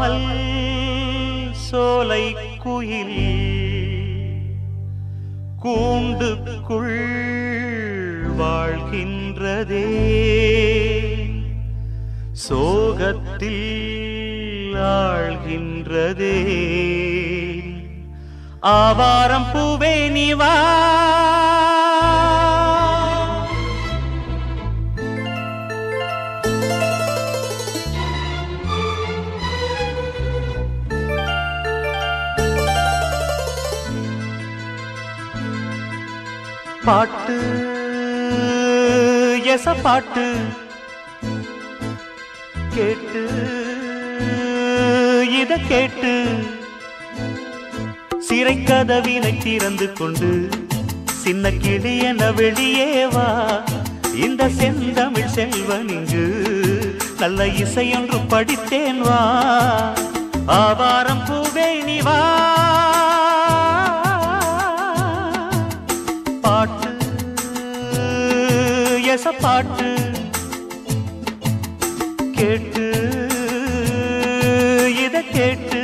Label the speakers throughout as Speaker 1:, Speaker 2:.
Speaker 1: காவல் சோலை குயில் கூண்டுக்குள் வாழ்கின்றதே சோகத்தில் ஆழ்கின்றதே ஆவாரம் பூவே நிவா பாட்டு எச பாட்டு கேட்டு இத கேட்டு சிறை கதவினை திறந்து கொண்டு சின்ன கிளி என வெளியே வா இந்த செந்தமிழ் செல்வன் இங்கு நல்ல இசையொன்று படித்தேன் வா ஆவாரம் பூவே நீ வா பாட்டு எச பாட்டு கேட்டு இத கேட்டு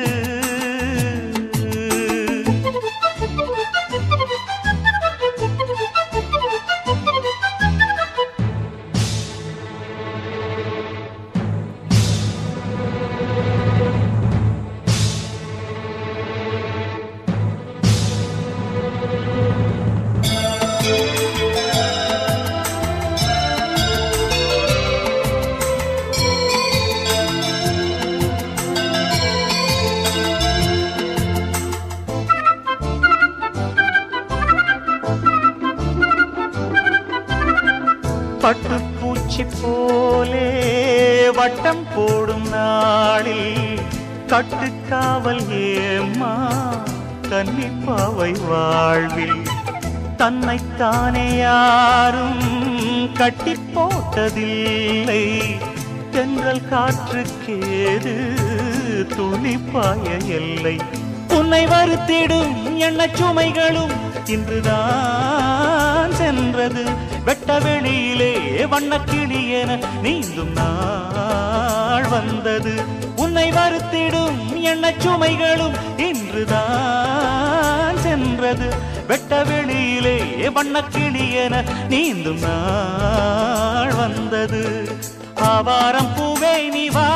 Speaker 1: பட்டுப்பூச்சி போலே வட்டம் போடும் நாளில் கட்டுக்காவல் ஏம்மா கன்னிப்பாவை வாழ்வில் தன்னைத்தானே யாரும் கட்டி போட்டதில்லை தென்றல் காற்றுக்கேது துளிப்பாய எல்லை உன்னை வருத்திடும் எண்ணச் சுமைகளும் இன்றுதான் சென்றது வெட்ட வெளியிலே வண்ணக்கிளி என நீந்தும் நாள் வந்தது உன்னை வருத்திடும் எண்ணச் சுமைகளும் இன்றுதான் சென்றது வெட்ட வெளியிலே வண்ணக்கிளி என நீந்தும் நாள் வந்தது ஆவாரம் பூவே நீ வா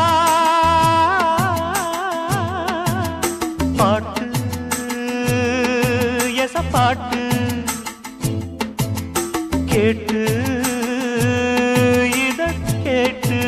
Speaker 1: பாட்டு எச பாட்டு கேட்டு இத கேட்டு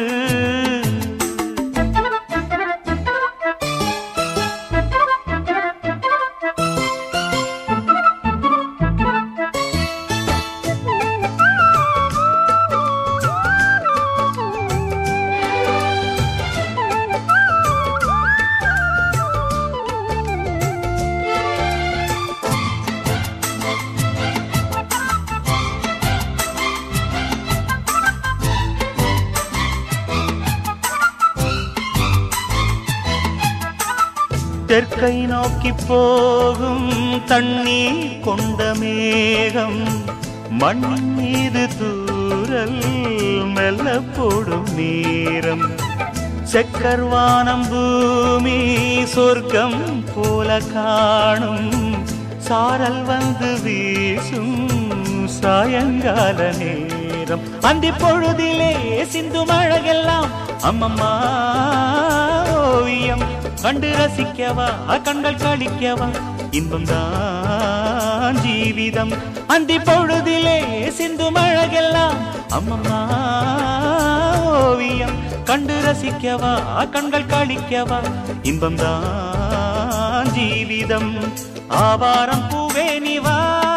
Speaker 1: தெற்கை நோக்கி போகும் தண்ணீர் கொண்ட மேகம் மண் மீது தூரல் மெல்ல போடும் நேரம் செக்கர்வானம் பூமி சொர்க்கம் போல காணும் சாரல் வந்து வீசும் சாயங்கால நேரம் அந்தி பொழுதிலே சிந்து மழகெல்லாம் அம்மம்மா ஓவியம் கண்டு ரசிக்கவா கண்கள் கழிக்கவா இன்பம் தான் ஜீவிதம் அந்தி பொழுதிலே சிந்து மழகெல்லாம் அம்மம்மா ஓவியம் கண்டு ரசிக்கவா கண்கள் கழிக்கவா இன்பம் தான் ஜீவிதம் ஆவாரம் பூவே நிவா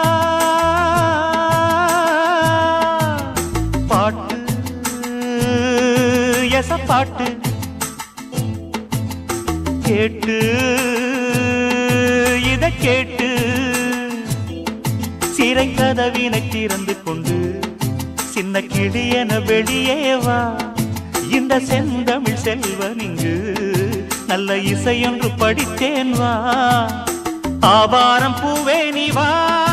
Speaker 1: பாட்டு எச பாட்டு கேட்டு இத கேட்டு சிறை கதவினை திறந்து கொண்டு சின்ன கிளியன வெளியே வா இந்த செந்தமிழ் செல்வன் இங்கு நல்ல இசையொன்று படித்தேன் வா ஆவாரம் பூவே நீ வா